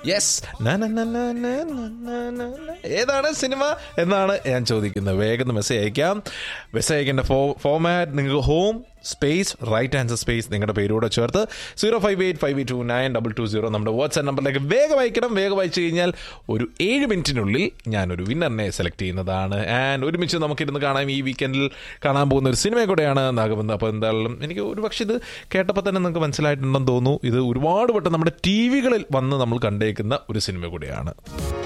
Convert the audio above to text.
yes ഏതാണ് cinema എന്നാണ് ഞാൻ ചോദിക്കുന്നത് വേഗം മെസ്സേജ് അയക്കാം മെസ്സേജ് അയക്കേണ്ട ഫോ ഫോമാറ്റ് നിങ്ങൾക്ക് home space right answer space നിങ്ങളുടെ പേരൂടെ ചേർത്ത് zero five eight five eight two nine double two zero നമ്മുടെ വാട്സ്ആപ്പ് നമ്പറിലേക്ക് വേഗം അയക്കണം വേഗം അയച്ചു കഴിഞ്ഞാൽ ഒരു ഏഴ് മിനിറ്റിനുള്ളിൽ ഞാനൊരു വിന്നറിനെ സെലക്ട് ചെയ്യുന്നതാണ് ആൻഡ് ഒരുമിച്ച് നമുക്കിരുന്ന് കാണാം ഈ വീക്കെൻഡിൽ കാണാൻ പോകുന്ന ഒരു സിനിമ കൂടെയാണ് നാഗബന്ധം അപ്പോൾ എന്തായാലും എനിക്ക് ഒരു പക്ഷേ ഇത് കേട്ടപ്പോൾ തന്നെ നിങ്ങൾക്ക് മനസ്സിലായിട്ടുണ്ടെന്ന് തോന്നുന്നു ഇത് ഒരുപാട് വട്ടം നമ്മുടെ ടി വികളിൽ വന്ന് നമ്മൾ കണ്ടേക്കുന്ന ഒരു സിനിമ കൂടെയാണ്